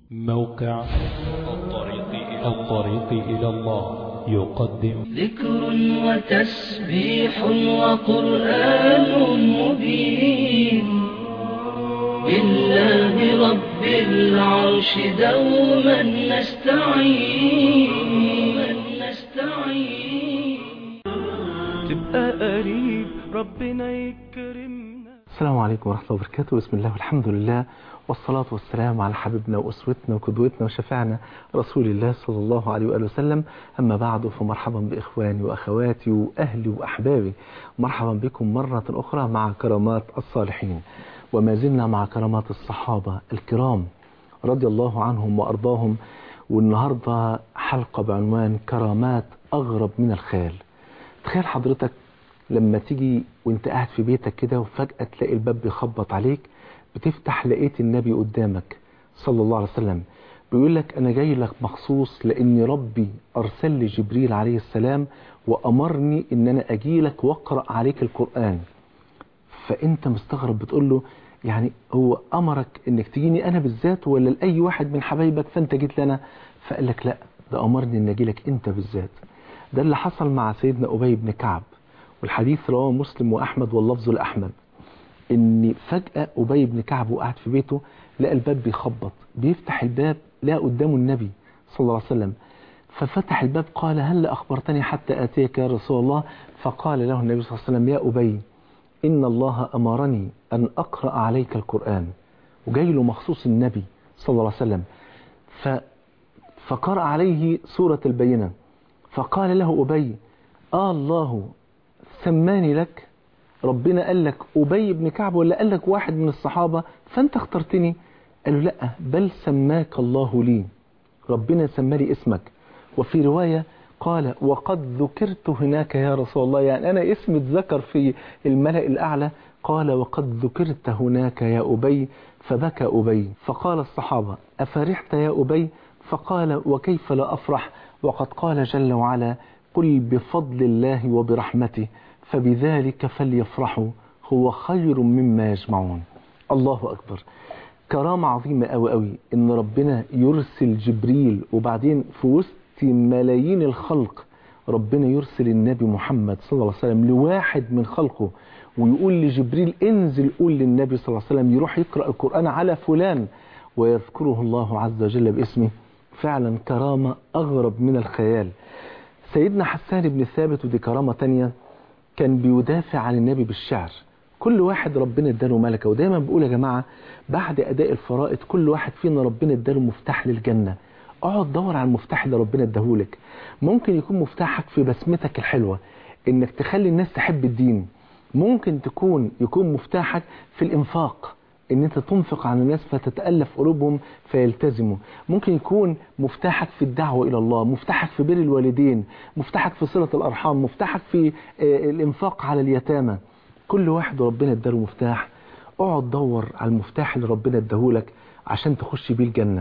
موقع الطريق إلى, الطريق إلى الله يقدم ذكر وتسبيح وقرآن مبين بالله رب العرش دوما نستعين نستعين تبقى قريب ربنا يكرمنا السلام عليكم ورحمة الله وبركاته بسم الله والحمد لله والصلاة والسلام على حبيبنا وأسوتنا وقدوتنا وشفعنا رسول الله صلى الله عليه وآله وسلم أما بعد فمرحبا بإخواني وأخواتي وأهلي وأحبابي مرحبا بكم مرة أخرى مع كرامات الصالحين وما زلنا مع كرامات الصحابة الكرام رضي الله عنهم وأرضاهم والنهاردة حلقة بعنوان كرامات أغرب من الخيال تخيل حضرتك لما تيجي وانت قاعد في بيتك كده وفجأة تلاقي الباب بيخبط عليك بتفتح لقيت النبي قدامك صلى الله عليه وسلم بيقول لك انا جاي لك مخصوص لان ربي ارسل لي جبريل عليه السلام وامرني ان انا اجي لك واقرا عليك القران فانت مستغرب بتقول له يعني هو امرك انك تجيني انا بالذات ولا لاي واحد من حبايبك فانت جيت لنا فقال لك لا ده امرني ان اجي لك انت بالذات ده اللي حصل مع سيدنا ابي بن كعب والحديث رواه مسلم واحمد واللفظ لاحمد ان فجأة أبي بن كعب وقعد في بيته لقى الباب بيخبط بيفتح الباب لقى قدامه النبي صلى الله عليه وسلم ففتح الباب قال هل أخبرتني حتى آتيك يا رسول الله فقال له النبي صلى الله عليه وسلم يا أبي إن الله أمرني أن أقرأ عليك القرآن وجاي له مخصوص النبي صلى الله عليه وسلم ف فقرأ عليه سورة البينة فقال له أبي آه الله سماني لك ربنا قال لك أبي بن كعب ولا قال لك واحد من الصحابة فأنت اخترتني قال له لا بل سماك الله لي ربنا سمالي اسمك وفي رواية قال وقد ذكرت هناك يا رسول الله يعني أنا اسمي اتذكر في الملأ الأعلى قال وقد ذكرت هناك يا أبي فبكى أبي فقال الصحابة أفرحت يا أبي فقال وكيف لا أفرح وقد قال جل وعلا قل بفضل الله وبرحمته فبذلك فليفرحوا هو خير مما يجمعون الله أكبر كرامة عظيمة قوي قوي إن ربنا يرسل جبريل وبعدين في وسط ملايين الخلق ربنا يرسل النبي محمد صلى الله عليه وسلم لواحد من خلقه ويقول لجبريل انزل قول للنبي صلى الله عليه وسلم يروح يقرأ القرآن على فلان ويذكره الله عز وجل باسمه فعلا كرامة أغرب من الخيال سيدنا حسان بن ثابت ودي كرامة تانية كان بيدافع عن النبي بالشعر كل واحد ربنا اداله ملكة ودايما بقول يا جماعة بعد أداء الفرائض كل واحد فينا ربنا اداله مفتاح للجنة اقعد دور على المفتاح اللي ربنا اداهولك ممكن يكون مفتاحك في بسمتك الحلوة انك تخلي الناس تحب الدين ممكن تكون يكون مفتاحك في الانفاق ان انت تنفق على الناس فتتألف قلوبهم فيلتزموا ممكن يكون مفتاحك في الدعوة الى الله مفتاحك في بر الوالدين مفتاحك في صلة الارحام مفتاحك في الانفاق على اليتامى كل واحد ربنا اداله مفتاح اقعد دور على المفتاح اللي ربنا اداهولك عشان تخش بيه الجنة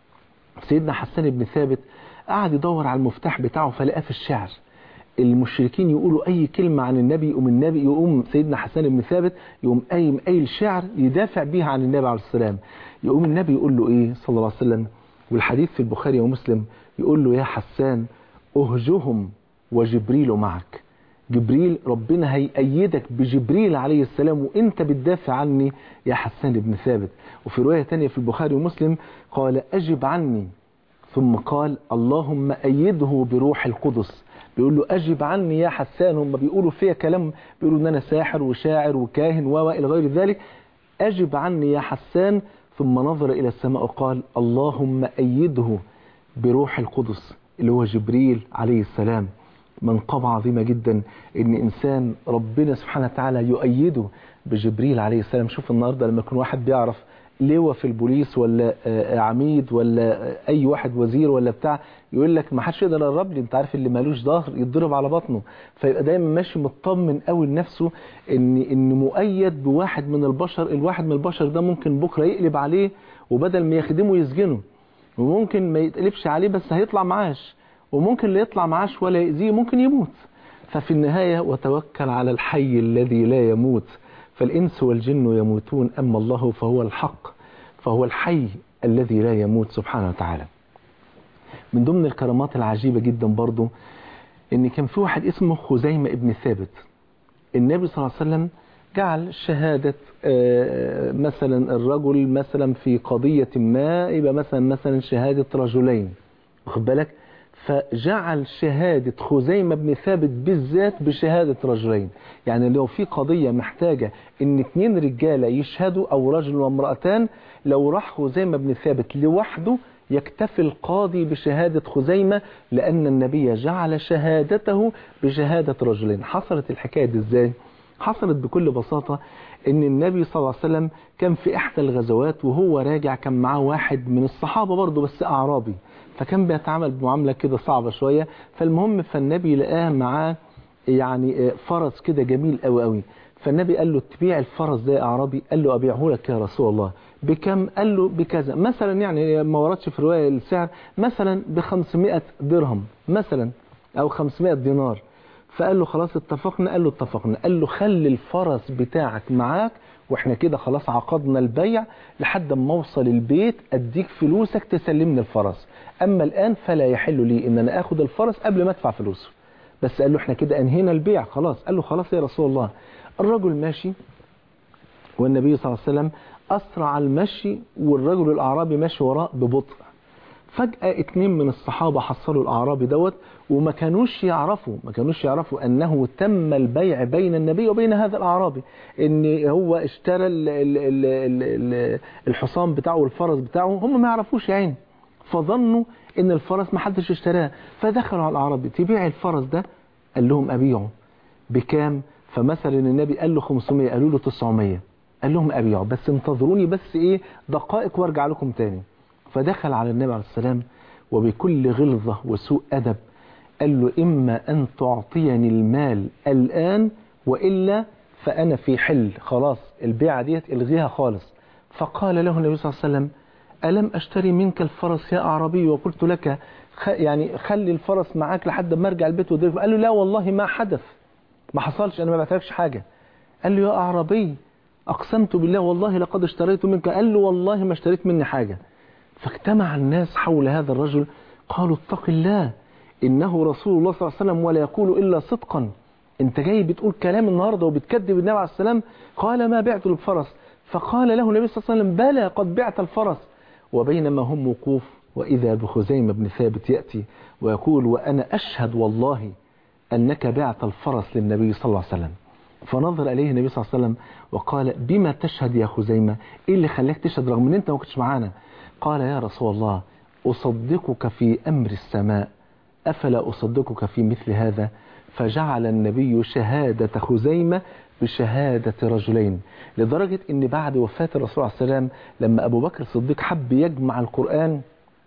سيدنا حسان بن ثابت قعد يدور على المفتاح بتاعه فلقاه في الشعر المشركين يقولوا اي كلمة عن النبي يقوم النبي يقوم سيدنا حسان بن ثابت يقوم قايم قايل شعر يدافع بيها عن النبي عليه السلام يقوم النبي يقول له ايه صلى الله عليه وسلم والحديث في البخاري ومسلم يقول له يا حسان اهجهم وجبريل معك جبريل ربنا هيأيدك بجبريل عليه السلام وانت بتدافع عني يا حسان بن ثابت وفي رواية تانية في البخاري ومسلم قال أجب عني ثم قال اللهم أيده بروح القدس بيقول له أجب عني يا حسان هم بيقولوا فيها كلام بيقولوا ان انا ساحر وشاعر وكاهن و الى غير ذلك أجب عني يا حسان ثم نظر إلى السماء وقال اللهم أيده بروح القدس اللي هو جبريل عليه السلام منقبة عظيمة جدا ان انسان ربنا سبحانه وتعالى يؤيده بجبريل عليه السلام شوف النهاردة لما يكون واحد بيعرف لواء في البوليس ولا عميد ولا اي واحد وزير ولا بتاع يقول لك ما حدش يقدر يقرب لي انت عارف اللي مالوش ظهر يتضرب على بطنه فيبقى دايما ماشي مطمن قوي لنفسه ان ان مؤيد بواحد من البشر الواحد من البشر ده ممكن بكره يقلب عليه وبدل ما يخدمه يسجنه وممكن ما يتقلبش عليه بس هيطلع معاش وممكن اللي يطلع معاش ولا يأذيه ممكن يموت ففي النهاية وتوكل على الحي الذي لا يموت فالإنس والجن يموتون أما الله فهو الحق فهو الحي الذي لا يموت سبحانه وتعالى من ضمن الكرامات العجيبة جدا برضو ان كان في واحد اسمه خزيمة ابن ثابت النبي صلى الله عليه وسلم جعل شهادة آه، مثلا الرجل مثلا في قضية ما يبقى مثلا مثلا شهادة رجلين واخد بالك فجعل شهادة خزيمة بن ثابت بالذات بشهادة رجلين يعني لو في قضية محتاجة ان اتنين رجالة يشهدوا او رجل وامرأتان لو راح خزيمة بن ثابت لوحده يكتفي القاضي بشهادة خزيمة لأن النبي جعل شهادته بشهادة رجلين حصلت الحكاية دي ازاي؟ حصلت بكل بساطة ان النبي صلى الله عليه وسلم كان في احدى الغزوات وهو راجع كان معاه واحد من الصحابة برضه بس اعرابي فكان بيتعامل بمعاملة كده صعبة شوية فالمهم فالنبي لقاه معاه يعني فرس كده جميل قوي قوي فالنبي قال له تبيع الفرس ده يا اعرابي قال له ابيعه لك يا رسول الله بكم قال له بكذا مثلا يعني ما وردش في رواية السعر مثلا ب 500 درهم مثلا او 500 دينار فقال له خلاص اتفقنا قال له اتفقنا قال له خلي الفرس بتاعك معاك واحنا كده خلاص عقدنا البيع لحد ما اوصل البيت اديك فلوسك تسلمني الفرس اما الان فلا يحل لي ان انا اخد الفرس قبل ما ادفع فلوسه بس قال له احنا كده انهينا البيع خلاص قال له خلاص يا رسول الله الرجل ماشي والنبي صلى الله عليه وسلم اسرع المشي والرجل الاعرابي ماشي وراه ببطء فجأة اتنين من الصحابة حصلوا الأعرابي دوت وما كانوش يعرفوا ما كانوش يعرفوا أنه تم البيع بين النبي وبين هذا الأعرابي إن هو اشترى ال ال ال ال ال الحصان بتاعه والفرس بتاعه هم ما يعرفوش يا عيني فظنوا إن الفرس ما حدش اشتراه فدخلوا على الأعرابي تبيع الفرس ده قال لهم أبيعه بكام فمثلا النبي قال له 500 قالوا له 900 قال لهم أبيعه بس انتظروني بس إيه دقائق وارجع لكم تاني فدخل على النبي عليه السلام وبكل غلظة وسوء أدب قال له إما أن تعطيني المال الآن وإلا فأنا في حل خلاص البيعة ديت الغيها خالص فقال له النبي صلى الله عليه وسلم ألم أشتري منك الفرس يا أعرابي وقلت لك خ يعني خلي الفرس معاك لحد ما ارجع البيت وضيف قال له لا والله ما حدث ما حصلش أنا ما بعتلكش حاجة قال له يا أعرابي أقسمت بالله والله لقد اشتريت منك قال له والله ما اشتريت مني حاجة فاجتمع الناس حول هذا الرجل قالوا اتق الله إنه رسول الله صلى الله عليه وسلم ولا يقول إلا صدقا انت جاي بتقول كلام النهاردة وبتكذب النبي عليه السلام قال ما بعت الفرس فقال له النبي صلى الله عليه وسلم بلى قد بعت الفرس وبينما هم وقوف وإذا بخزيمة بن ثابت يأتي ويقول وأنا أشهد والله أنك بعت الفرس للنبي صلى الله عليه وسلم فنظر إليه النبي صلى الله عليه وسلم وقال بما تشهد يا خزيمة إيه اللي خلاك تشهد رغم أن أنت ما كنتش معانا قال يا رسول الله أصدقك في أمر السماء أفلا أصدقك في مثل هذا فجعل النبي شهادة خزيمة بشهادة رجلين لدرجة أن بعد وفاة الرسول عليه السلام لما أبو بكر الصديق حب يجمع القرآن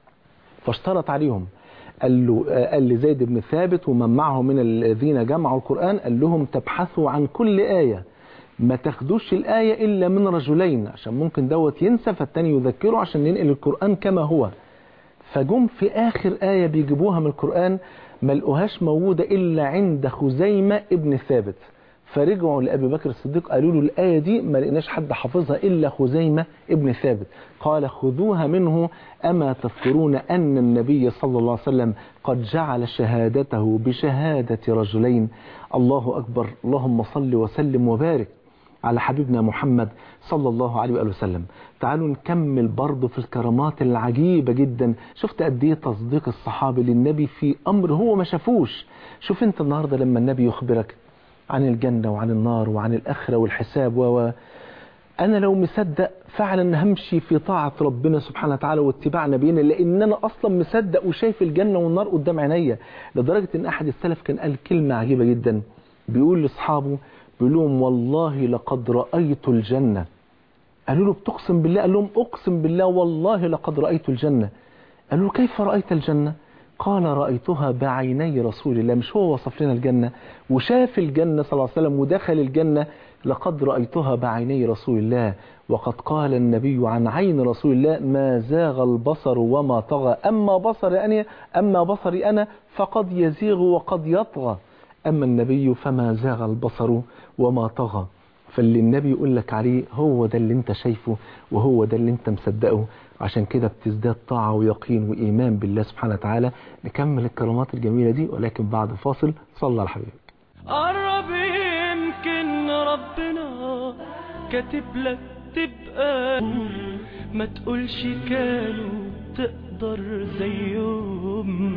فاشترط عليهم قال له قال لزيد بن ثابت ومن معه من الذين جمعوا القرآن قال لهم تبحثوا عن كل آية ما تاخدوش الآية إلا من رجلين عشان ممكن دوت ينسى فالتاني يذكره عشان ينقل القرآن كما هو فجم في آخر آية بيجيبوها من القرآن ما لقوهاش موجودة إلا عند خزيمة ابن ثابت فرجعوا لأبي بكر الصديق قالوا له الآية دي ما لقيناش حد حافظها إلا خزيمة ابن ثابت قال خذوها منه أما تذكرون أن النبي صلى الله عليه وسلم قد جعل شهادته بشهادة رجلين الله أكبر اللهم صل وسلم وبارك على حبيبنا محمد صلى الله عليه وآله وسلم تعالوا نكمل برضه في الكرامات العجيبة جدا شفت قد ايه تصديق الصحابة للنبي في أمر هو ما شافوش شوف انت النهاردة لما النبي يخبرك عن الجنة وعن النار وعن الآخرة والحساب و أنا لو مصدق فعلا همشي في طاعة ربنا سبحانه وتعالى واتباع نبينا لأن أنا أصلا مصدق وشايف الجنة والنار قدام عينيا لدرجة أن أحد السلف كان قال كلمة عجيبة جدا بيقول لأصحابه بيقول لهم والله لقد رأيت الجنة قالوا له بتقسم بالله قال لهم أقسم بالله والله لقد رأيت الجنة قالوا له كيف رأيت الجنة قال رأيتها بعيني رسول الله مش هو وصف لنا الجنة وشاف الجنة صلى الله عليه وسلم ودخل الجنة لقد رأيتها بعيني رسول الله وقد قال النبي عن عين رسول الله ما زاغ البصر وما طغى أما بصري أنا أما بصري أنا فقد يزيغ وقد يطغى أما النبي فما زاغ البصر وما طغى فاللي النبي يقول لك عليه هو ده اللي انت شايفه وهو ده اللي انت مصدقه عشان كده بتزداد طاعة ويقين وإيمان بالله سبحانه وتعالى نكمل الكرامات الجميلة دي ولكن بعد فاصل صلى على حبيبك قرب يمكن ربنا كاتب لك تبقى ما تقولش كانوا تقدر زيهم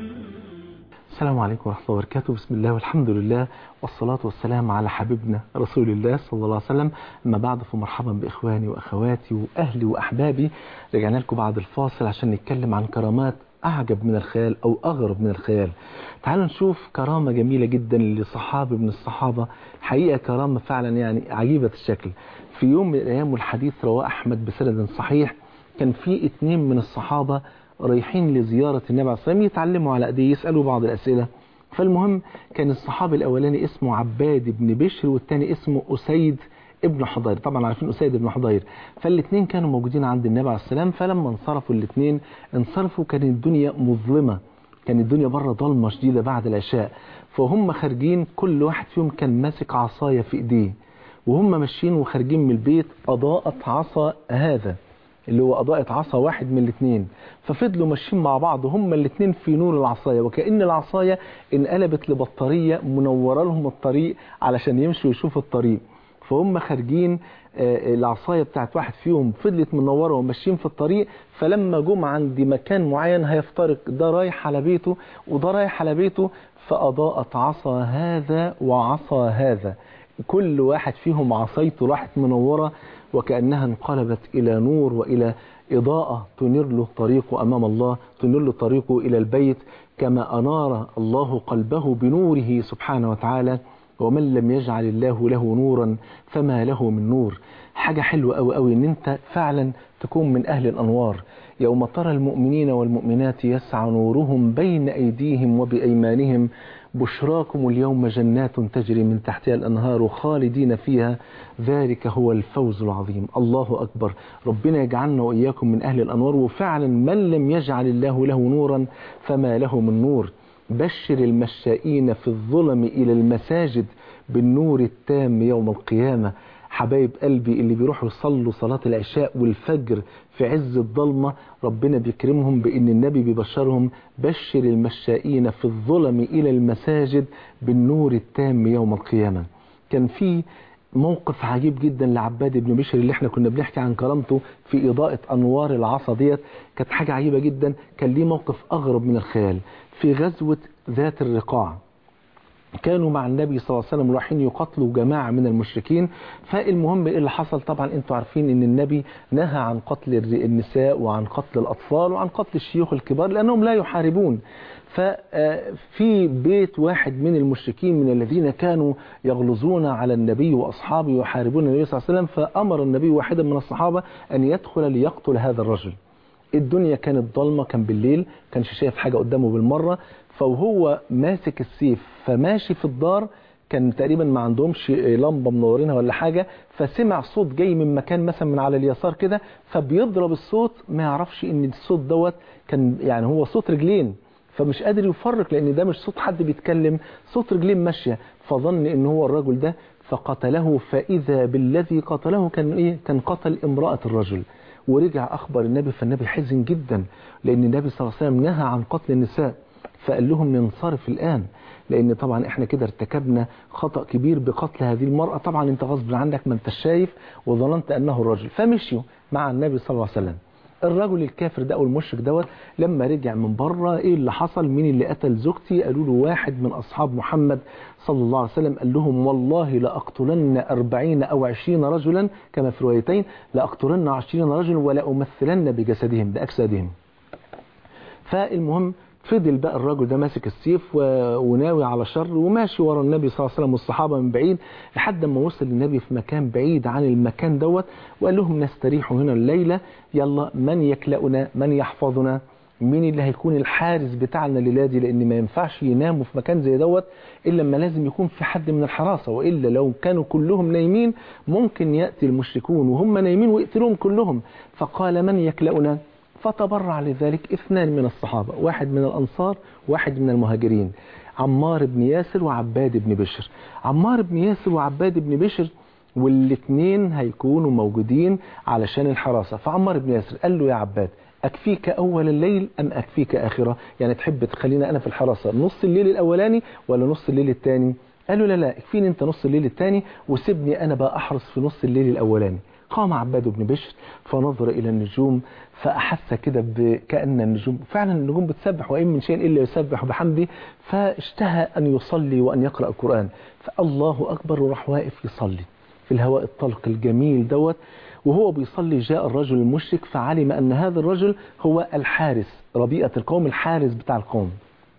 السلام عليكم ورحمة الله وبركاته بسم الله والحمد لله والصلاة والسلام على حبيبنا رسول الله صلى الله عليه وسلم أما بعد فمرحبا بإخواني وأخواتي وأهلي وأحبابي رجعنا لكم بعد الفاصل عشان نتكلم عن كرامات أعجب من الخيال أو أغرب من الخيال تعالوا نشوف كرامة جميلة جدا لصحابي من الصحابة حقيقة كرامة فعلا يعني عجيبة الشكل في يوم من الأيام والحديث رواه أحمد بسند صحيح كان في اتنين من الصحابة رايحين لزيارة النبي عليه الصلاة والسلام يتعلموا على أيديه يسألوا بعض الأسئلة فالمهم كان الصحابي الأولاني اسمه عباد بن بشر والثاني اسمه أسيد ابن حضير طبعا عارفين أسيد ابن حضير فالاثنين كانوا موجودين عند النبي عليه السلام فلما انصرفوا الاثنين انصرفوا كانت الدنيا مظلمة كان الدنيا بره ضلمة شديدة بعد العشاء فهم خارجين كل واحد فيهم كان ماسك عصاية في ايديه وهم ماشيين وخارجين من البيت أضاءت عصا هذا اللي هو أضاءت عصا واحد من الاثنين ففضلوا ماشيين مع بعض هم الاثنين في نور العصاية وكأن العصاية انقلبت لبطارية منورة لهم الطريق علشان يمشوا ويشوفوا الطريق فهم خارجين آه، العصاية بتاعت واحد فيهم فضلت منورة وماشيين في الطريق فلما جم عند مكان معين هيفترق ده رايح على بيته وده رايح على بيته فأضاءت عصا هذا وعصا هذا كل واحد فيهم عصايته راحت منورة وكأنها انقلبت إلى نور وإلى إضاءة تنير له طريقه أمام الله تنير له طريقه إلى البيت كما أنار الله قلبه بنوره سبحانه وتعالى ومن لم يجعل الله له نورا فما له من نور حاجة حلوة أوي أوي إن أنت فعلا تكون من أهل الأنوار يوم ترى المؤمنين والمؤمنات يسعى نورهم بين أيديهم وبأيمانهم بشراكم اليوم جنات تجري من تحتها الأنهار خالدين فيها ذلك هو الفوز العظيم الله أكبر ربنا يجعلنا وإياكم من أهل الأنوار وفعلا من لم يجعل الله له نورا فما له من نور بشر المشائين في الظلم إلى المساجد بالنور التام يوم القيامة حبايب قلبي اللي بيروحوا يصلوا صلاة العشاء والفجر في عز الضلمة ربنا بيكرمهم بأن النبي بيبشرهم بشر المشائين في الظلم إلى المساجد بالنور التام يوم القيامة كان في موقف عجيب جدا لعباد بن بشر اللي احنا كنا بنحكي عن كرامته في إضاءة أنوار العصا ديت كانت حاجة عجيبة جدا كان ليه موقف أغرب من الخيال في غزوة ذات الرقاع كانوا مع النبي صلى الله عليه وسلم رايحين يقتلوا جماعة من المشركين فالمهم ايه اللي حصل طبعا انتوا عارفين ان النبي نهى عن قتل النساء وعن قتل الأطفال وعن قتل الشيوخ الكبار لأنهم لا يحاربون ففي بيت واحد من المشركين من الذين كانوا يغلظون على النبي وأصحابه ويحاربون النبي صلى الله عليه وسلم فأمر النبي واحدا من الصحابة أن يدخل ليقتل هذا الرجل الدنيا كانت ضلمة كان بالليل كانش شايف حاجة قدامه بالمرة فوهو ماسك السيف فماشي في الدار كان تقريبا ما عندهمش لمبة منورينها ولا حاجة فسمع صوت جاي من مكان مثلا من على اليسار كده فبيضرب الصوت ما يعرفش ان الصوت دوت كان يعني هو صوت رجلين فمش قادر يفرق لان ده مش صوت حد بيتكلم صوت رجلين ماشية فظن ان هو الرجل ده فقتله فاذا بالذي قتله كان ايه كان قتل امرأة الرجل ورجع اخبر النبي فالنبي حزن جدا لان النبي صلى الله عليه وسلم نهى عن قتل النساء فقال لهم ننصرف الآن لأن طبعا احنا كده ارتكبنا خطأ كبير بقتل هذه المرأة طبعا انت غصب عنك ما انت شايف وظننت أنه الرجل فمشيوا مع النبي صلى الله عليه وسلم الرجل الكافر ده او المشرك دوت لما رجع من بره ايه اللي حصل مين اللي قتل زوجتي قالوا له واحد من اصحاب محمد صلى الله عليه وسلم قال لهم والله لاقتلن أربعين او عشرين رجلا كما في روايتين لاقتلن عشرين رجلا ولا امثلن بجسدهم باجسادهم فالمهم فضل بقى الراجل ده ماسك السيف وناوي على شر وماشي ورا النبي صلى الله عليه وسلم والصحابة من بعيد لحد ما وصل النبي في مكان بعيد عن المكان دوت وقال لهم نستريح هنا الليلة يلا من يكلأنا من يحفظنا مين اللي هيكون الحارس بتاعنا الليلة دي لان ما ينفعش يناموا في مكان زي دوت الا لما لازم يكون في حد من الحراسة والا لو كانوا كلهم نايمين ممكن يأتي المشركون وهم نايمين ويقتلوهم كلهم فقال من يكلأنا فتبرع لذلك اثنان من الصحابة واحد من الأنصار واحد من المهاجرين عمار بن ياسر وعباد بن بشر عمار بن ياسر وعباد بن بشر والاثنين هيكونوا موجودين علشان الحراسة فعمار بن ياسر قال له يا عباد أكفيك أول الليل أم أكفيك آخرة يعني تحب تخلينا أنا في الحراسة نص الليل الأولاني ولا نص الليل الثاني قال له لا لا اكفيني أنت نص الليل الثاني وسيبني أنا بقى أحرس في نص الليل الأولاني قام عباد بن بشر فنظر إلى النجوم فأحس كده كأن النجوم فعلا النجوم بتسبح وإن من شيء إلا يسبح بحمده فاشتهى أن يصلي وأن يقرأ القرآن فالله أكبر وراح واقف يصلي في الهواء الطلق الجميل دوت وهو بيصلي جاء الرجل المشرك فعلم أن هذا الرجل هو الحارس ربيئة القوم الحارس بتاع القوم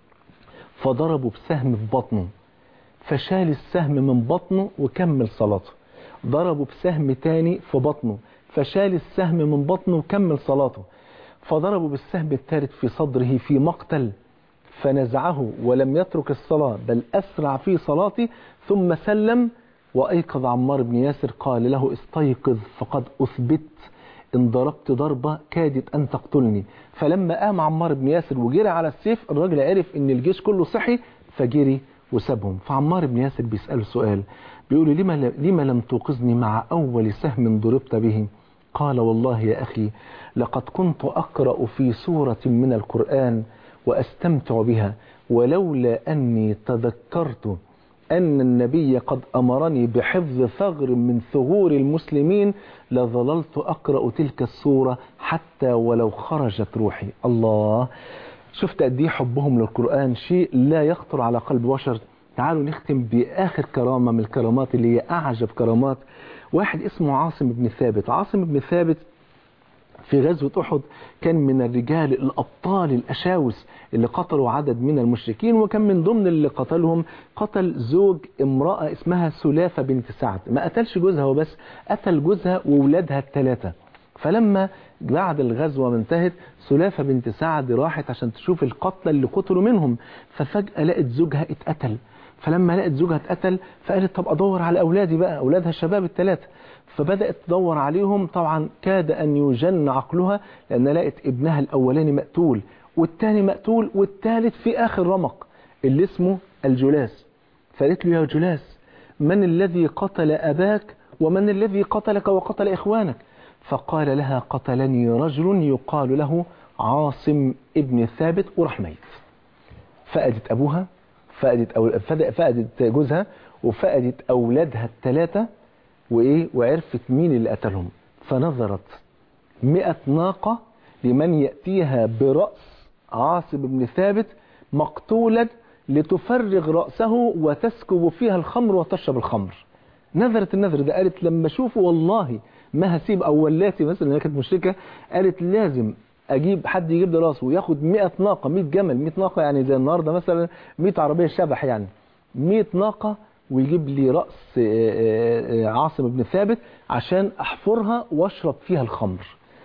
فضربوا بسهم في بطنه فشال السهم من بطنه وكمل صلاته ضربوا بسهم تاني في بطنه فشال السهم من بطنه وكمل صلاته فضربوا بالسهم الثالث في صدره في مقتل فنزعه ولم يترك الصلاة بل أسرع في صلاته ثم سلم وأيقظ عمار بن ياسر قال له استيقظ فقد أثبت إن ضربت ضربة كادت أن تقتلني فلما قام عمار بن ياسر وجري على السيف الراجل عرف إن الجيش كله صحي فجري وسابهم فعمار بن ياسر بيسأله سؤال بيقول لما, لما لم توقظني مع أول سهم ضربت به قال والله يا أخي لقد كنت أقرأ في سورة من القرآن وأستمتع بها ولولا أني تذكرت أن النبي قد أمرني بحفظ ثغر من ثغور المسلمين لظللت أقرأ تلك السورة حتى ولو خرجت روحي الله شفت قد ايه حبهم للقرآن شيء لا يخطر على قلب بشر تعالوا نختم بآخر كرامة من الكرامات اللي هي أعجب كرامات واحد اسمه عاصم بن ثابت عاصم بن ثابت في غزوة أحد كان من الرجال الأبطال الأشاوس اللي قتلوا عدد من المشركين وكان من ضمن اللي قتلهم قتل زوج امرأة اسمها سلافة بنت سعد ما قتلش جوزها وبس قتل جوزها وولادها الثلاثة فلما بعد الغزوة ما انتهت سلافة بنت سعد راحت عشان تشوف القتلى اللي قتلوا منهم ففجأة لقت زوجها اتقتل فلما لقت زوجها اتقتل فقالت طب ادور على اولادي بقى اولادها الشباب الثلاثه فبدات تدور عليهم طبعا كاد ان يجن عقلها لان لقت ابنها الاولاني مقتول والثاني مقتول والثالث في اخر رمق اللي اسمه الجلاس فقالت له يا جلاس من الذي قتل اباك ومن الذي قتلك وقتل اخوانك فقال لها قتلني رجل يقال له عاصم ابن ثابت وراح ميت فقدت ابوها فقدت أو فقدت جوزها وفقدت أولادها الثلاثة وإيه وعرفت مين اللي قتلهم فنظرت مئة ناقة لمن يأتيها برأس عاصم بن ثابت مقتولا لتفرغ رأسه وتسكب فيها الخمر وتشرب الخمر نظرت النظر ده قالت لما اشوفه والله ما هسيب او ولاتي مثلا هي كانت مشركه قالت لازم اجيب حد يجيب لي راسه وياخد 100 ناقه 100 جمل 100 ناقه يعني زي النهارده مثلا 100 عربيه شبح يعني 100 ناقه ويجيب لي راس عاصم بن ثابت عشان احفرها واشرب فيها الخمر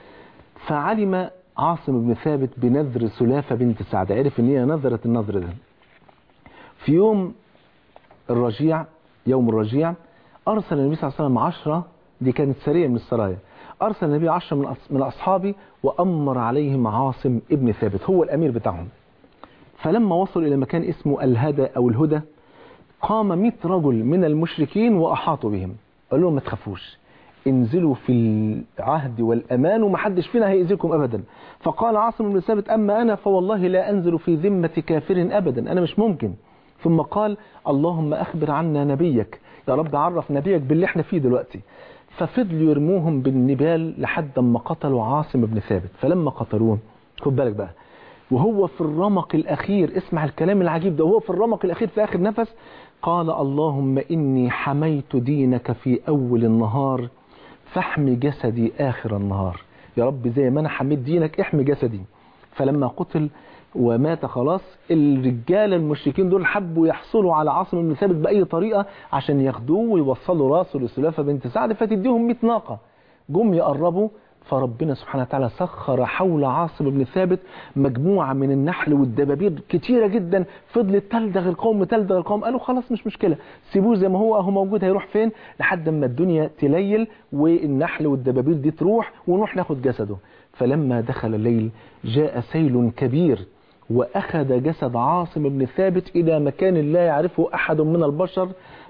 فعلم عاصم بن ثابت بنذر سلافه بنت سعد عرف ان هي نذرت النذر ده في يوم الرجيع يوم الرجيع ارسل النبي صلى الله عليه وسلم عشرة دي كانت سريه من السرايا أرسل النبي عشرة من من أصحابه وأمر عليهم عاصم ابن ثابت هو الأمير بتاعهم فلما وصلوا إلى مكان اسمه الهدى أو الهدى قام 100 رجل من المشركين وأحاطوا بهم قال لهم ما تخافوش انزلوا في العهد والأمان ومحدش فينا هيأذيكم أبدا فقال عاصم بن ثابت أما أنا فوالله لا أنزل في ذمة كافر أبدا أنا مش ممكن ثم قال اللهم أخبر عنا نبيك يا رب عرف نبيك باللي احنا فيه دلوقتي ففضلوا يرموهم بالنبال لحد ما قتلوا عاصم بن ثابت فلما قتلوه خد بالك بقى وهو في الرمق الأخير اسمع الكلام العجيب ده وهو في الرمق الأخير في آخر نفس قال اللهم إني حميت دينك في أول النهار فاحمي جسدي آخر النهار يا رب زي ما أنا حميت دينك احمي جسدي فلما قتل ومات خلاص الرجال المشركين دول حبوا يحصلوا على عاصم بن ثابت بأي طريقة عشان ياخدوه ويوصلوا راسه لسلافة بنت سعد فتديهم 100 ناقة جم يقربوا فربنا سبحانه وتعالى سخر حول عاصم بن ثابت مجموعة من النحل والدبابير كتيرة جدا فضلت تلدغ القوم تلدغ القوم قالوا خلاص مش مشكلة سيبوه زي ما هو اهو موجود هيروح فين لحد ما الدنيا تليل والنحل والدبابير دي تروح ونروح ناخد جسده فلما دخل الليل جاء سيل كبير وأخذ جسد عاصم بن ثابت إلى مكان لا يعرفه أحد من البشر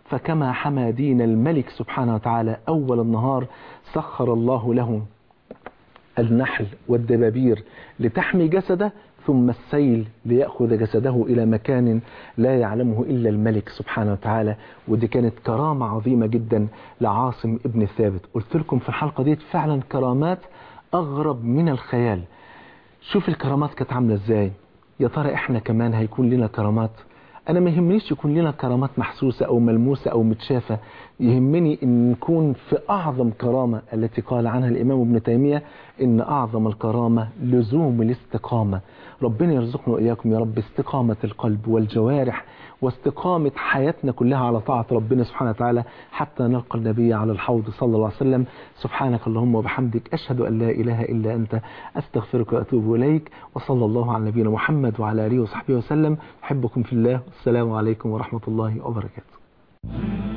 فكما حمى دين الملك سبحانه وتعالى أول النهار سخر الله له النحل والدبابير لتحمي جسده ثم السيل ليأخذ جسده إلى مكان لا يعلمه إلا الملك سبحانه وتعالى ودي كانت كرامة عظيمة جدا لعاصم ابن ثابت قلت لكم في الحلقة دي فعلا كرامات أغرب من الخيال شوف الكرامات كانت عاملة ازاي يا ترى احنا كمان هيكون لنا كرامات انا ما يهمنيش يكون لنا كرامات محسوسة او ملموسة او متشافة يهمني ان نكون في اعظم كرامة التي قال عنها الامام ابن تيمية ان اعظم الكرامة لزوم الاستقامة ربنا يرزقنا واياكم يا رب استقامة القلب والجوارح واستقامة حياتنا كلها على طاعة ربنا سبحانه وتعالى حتى نلقى النبي على الحوض صلى الله عليه وسلم سبحانك اللهم وبحمدك أشهد أن لا إله إلا أنت أستغفرك وأتوب إليك وصلى الله على نبينا محمد وعلى آله وصحبه وسلم أحبكم في الله والسلام عليكم ورحمة الله وبركاته